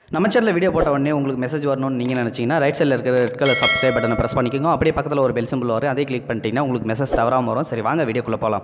நம்ம சேனலில் வீடியோ போட்ட உடனே உங்களுக்கு மெசேஜ் வரணும்னு நீங்கள் நினச்சிங்கன்னா ரைட் சைடில் இருக்கிற ரெட் கலர் சப்ஸ்கிரைப் பட்டனை ப்ரெஸ் பண்ணிக்கோங்க அப்படியே பக்கத்தில் ஒரு பெல் சிம்பிள் வரும் அதே கிளிக் பண்ணிட்டீங்கன்னா உங்களுக்கு மெசேஜ் தவறாமல் வரும் சரி வாங்க வீடியோக்குள்ளே போகலாம்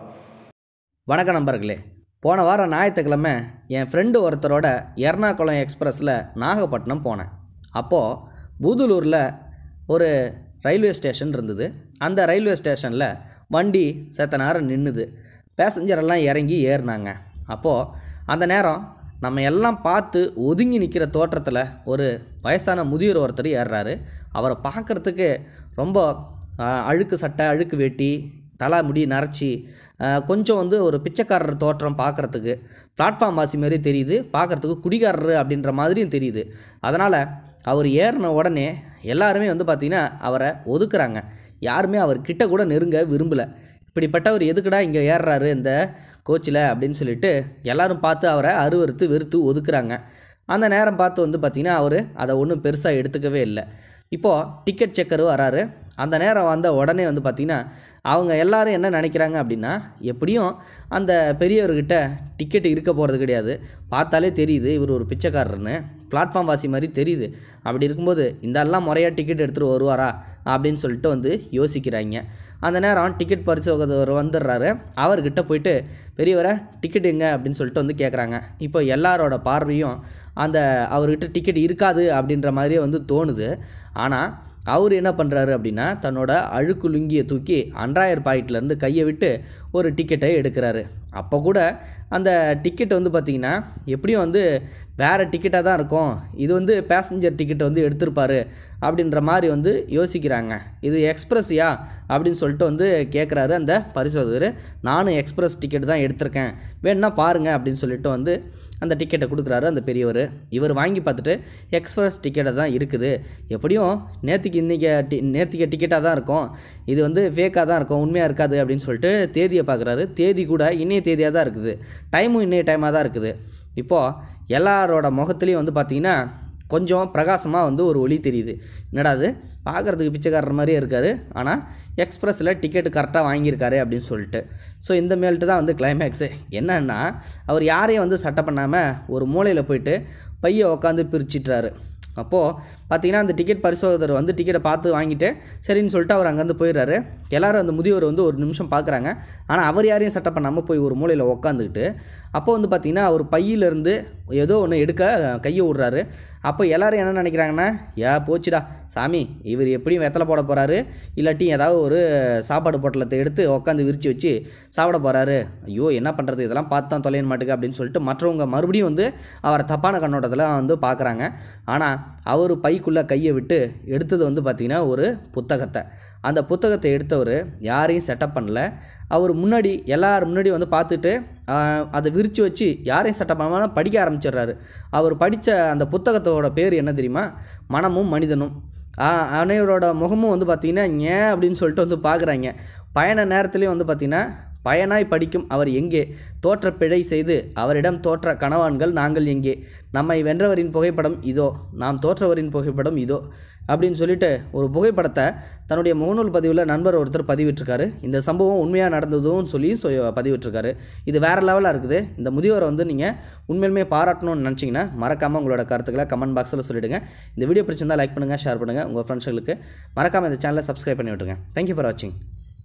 வணக்கம் நண்பர்களே போன வாரம் ஞாயிற்றுக்கிழமை என் ஃப்ரெண்டு ஒருத்தரோட எர்ணாகுளம் எக்ஸ்பிரஸில் நாகப்பட்டினம் போனேன் அப்போது பூதுலூரில் ஒரு ரயில்வே ஸ்டேஷன் இருந்தது அந்த ரயில்வே ஸ்டேஷனில் வண்டி செத்த நேரம் நின்றுது பேசஞ்சர் எல்லாம் இறங்கி ஏறினாங்க அப்போது அந்த நேரம் நம்ம எல்லாம் பார்த்து ஒதுங்கி நிற்கிற தோற்றத்தில் ஒரு வயசான முதியோர் ஒருத்தர் ஏறுறாரு அவரை பார்க்குறதுக்கு ரொம்ப ஆ, அழுக்கு சட்டை அழுக்கு வேட்டி தலை முடி நரைச்சி ஆ, கொஞ்சம் வந்து ஒரு பிச்சைக்காரர் தோற்றம் பார்க்குறதுக்கு பிளாட்ஃபார்ம் வாசி மாதிரி தெரியுது பார்க்குறதுக்கு குடிகாரர் அப்படின்ற மாதிரியும் தெரியுது அதனால் அவர் ஏறின உடனே எல்லாருமே வந்து பார்த்திங்கன்னா அவரை ஒதுக்குறாங்க யாருமே அவர் கிட்ட கூட நெருங்க விரும்பலை இப்படிப்பட்டவர் எதுக்குடா இங்கே ஏறுறாரு இந்த கோச்சில் அப்படின்னு சொல்லிட்டு எல்லாரும் பார்த்து அவரை அருவறுத்து வெறுத்து ஒதுக்குறாங்க அந்த நேரம் பார்த்து வந்து பார்த்திங்கன்னா அவர் அதை ஒன்றும் பெருசாக எடுத்துக்கவே இல்லை இப்போது டிக்கெட் செக்கர் வராரு அந்த நேரம் வந்த உடனே வந்து பார்த்திங்கன்னா அவங்க எல்லாரும் என்ன நினைக்கிறாங்க அப்படின்னா எப்படியும் அந்த பெரியவர்கிட்ட டிக்கெட் இருக்க போகிறது கிடையாது பார்த்தாலே தெரியுது இவர் ஒரு பிச்சைக்காரர்னு பிளாட்ஃபார்ம் வாசி மாதிரி தெரியுது அப்படி இருக்கும்போது இந்த எல்லாம் முறையாக டிக்கெட் எடுத்துகிட்டு வருவாரா அப்படின்னு சொல்லிட்டு வந்து யோசிக்கிறாங்க அந்த நேரம் டிக்கெட் பரிசோதகர் வந்துடுறாரு அவர்கிட்ட போயிட்டு பெரியவரை டிக்கெட் எங்க அப்படின்னு சொல்லிட்டு வந்து கேட்குறாங்க இப்போ எல்லாரோட பார்வையும் அந்த அவர்கிட்ட டிக்கெட் இருக்காது அப்படின்ற மாதிரியே வந்து தோணுது ஆனால் அவர் என்ன பண்ணுறாரு அப்படின்னா தன்னோட அழுக்கு லுங்கியை தூக்கி அன்றாயர் பாக்கெட்லேருந்து கையை விட்டு ஒரு டிக்கெட்டை எடுக்கிறாரு அப்போ கூட அந்த டிக்கெட் வந்து பார்த்திங்கன்னா எப்படியும் வந்து வேறு டிக்கெட்டாக தான் இருக்கும் இது வந்து பேசஞ்சர் டிக்கெட் வந்து எடுத்திருப்பாரு அப்படின்ற மாதிரி வந்து யோசிக்கிறாங்க இது எக்ஸ்பிரஸ்யா அப்படின்னு சொல்லிட்டு வந்து கேட்குறாரு அந்த பரிசோதகர் நானும் எக்ஸ்பிரஸ் டிக்கெட் தான் எடுத்திருக்கேன் வேணுன்னா பாருங்கள் அப்படின்னு சொல்லிட்டு வந்து அந்த டிக்கெட்டை கொடுக்குறாரு அந்த பெரியவர் இவர் வாங்கி பார்த்துட்டு எக்ஸ்பிரஸ் டிக்கெட்டை தான் இருக்குது எப்படியும் நேற்றுக்கு இன்றைக்கி டி நேற்றுக்கு டிக்கெட்டாக தான் இருக்கும் இது வந்து ஃபேக்காக தான் இருக்கும் உண்மையாக இருக்காது அப்படின்னு சொல்லிட்டு தேதியை பார்க்குறாரு தேதி கூட இன்னைய தேதியாக தான் இருக்குது டைமும் இன்னைய டைமாக தான் இருக்குது இப்போது எல்லாரோட முகத்துலேயும் வந்து பார்த்திங்கன்னா கொஞ்சம் பிரகாசமாக வந்து ஒரு ஒளி தெரியுது என்னடா அது பார்க்குறதுக்கு பிச்சைக்காரர் மாதிரியே இருக்கார் ஆனால் எக்ஸ்பிரஸில் டிக்கெட் கரெக்டாக வாங்கியிருக்காரு அப்படின்னு சொல்லிட்டு ஸோ இந்த மேல்ட்டு தான் வந்து கிளைமேக்ஸு என்னன்னா அவர் யாரையும் வந்து சட்டை பண்ணாமல் ஒரு மூலையில் போயிட்டு பையை உட்காந்து பிரிச்சிட்றாரு அப்போது பார்த்தீங்கன்னா அந்த டிக்கெட் பரிசோதகர் வந்து டிக்கெட்டை பார்த்து வாங்கிட்டு சரின்னு சொல்லிட்டு அவர் அங்கேருந்து போயிடுறாரு எல்லாரும் அந்த முதியவர் வந்து ஒரு நிமிஷம் பார்க்குறாங்க ஆனால் அவர் யாரையும் சட்டை பண்ணாமல் போய் ஒரு மூலையில் உட்காந்துக்கிட்டு அப்போ வந்து பார்த்திங்கன்னா அவர் பையிலேருந்து ஏதோ ஒன்று எடுக்க கையை விடுறாரு அப்போ எல்லாரும் என்ன நினைக்கிறாங்கன்னா ஏ போச்சுடா சாமி இவர் எப்படியும் வெத்தலை போட போகிறாரு இல்லாட்டி ஏதாவது ஒரு சாப்பாடு பொட்டலத்தை எடுத்து உட்காந்து விரித்து வச்சு சாப்பிட போகிறாரு ஐயோ என்ன பண்ணுறது இதெல்லாம் பார்த்து தான் தொலைய மாட்டுக்கு அப்படின்னு சொல்லிட்டு மற்றவங்க மறுபடியும் வந்து அவரை தப்பான கண்ணோட்டத்தில் வந்து பார்க்குறாங்க ஆனால் அவர் பைக்குள்ளே கையை விட்டு எடுத்தது வந்து பார்த்திங்கன்னா ஒரு புத்தகத்தை அந்த புத்தகத்தை எடுத்தவர் யாரையும் செட்டப் பண்ணல அவர் முன்னாடி எல்லார் முன்னாடி வந்து பார்த்துட்டு ஆஹ், அதை விரித்து வச்சு யாரையும் செட்டப் பண்ணாமல் படிக்க ஆரம்பிச்சிடுறாரு அவர் படித்த அந்த புத்தகத்தோட பேர் என்ன தெரியுமா மனமும் மனிதனும் ஆஹ், அனைவரோட முகமும் வந்து பார்த்திங்கன்னா ஏன் அப்படின்னு சொல்லிட்டு வந்து பார்க்குறாங்க பயண நேரத்துலேயும் வந்து பார்த்திங்கன்னா பயனாய் படிக்கும் அவர் எங்கே தோற்ற பிழை செய்து அவரிடம் தோற்ற கணவான்கள் நாங்கள் எங்கே நம்மை வென்றவரின் புகைப்படம் இதோ நாம் தோற்றவரின் புகைப்படம் இதோ அப்படின்னு சொல்லிட்டு ஒரு புகைப்படத்தை தன்னுடைய முகநூல் பதிவில் நண்பர் ஒருத்தர் பதிவிட்டிருக்காரு இந்த சம்பவம் உண்மையாக நடந்ததும் சொல்லி சொ பதிவிட்டிருக்காரு இது வேறு லெவலாக இருக்குது இந்த முதியோரை வந்து நீங்கள் உண்மையிலுமே பாராட்டணும்னு நினச்சிங்கன்னா மறக்காமல் உங்களோட கருத்துக்களை கமெண்ட் பாக்ஸில் சொல்லிவிடுங்க இந்த வீடியோ பிடிச்சிருந்தா லைக் பண்ணுங்கள் ஷேர் பண்ணுங்கள் உங்கள் ஃப்ரெண்ட்ஸுகளுக்கு மறக்காமல் இந்த சேனலை சப்ஸ்கிரைப் பண்ணி விட்டுருங்க தேங்க்யூ ஃபார் வாட்சிங்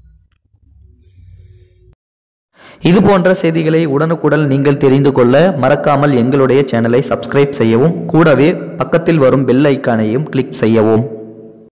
இது போன்ற செய்திகளை உடனுக்குடன் நீங்கள் தெரிந்து கொள்ள மறக்காமல் எங்களுடைய சேனலை சப்ஸ்கிரைப் செய்யவும் கூடவே பக்கத்தில் வரும் பெல் ஐக்கானையும் கிளிக் செய்யவும்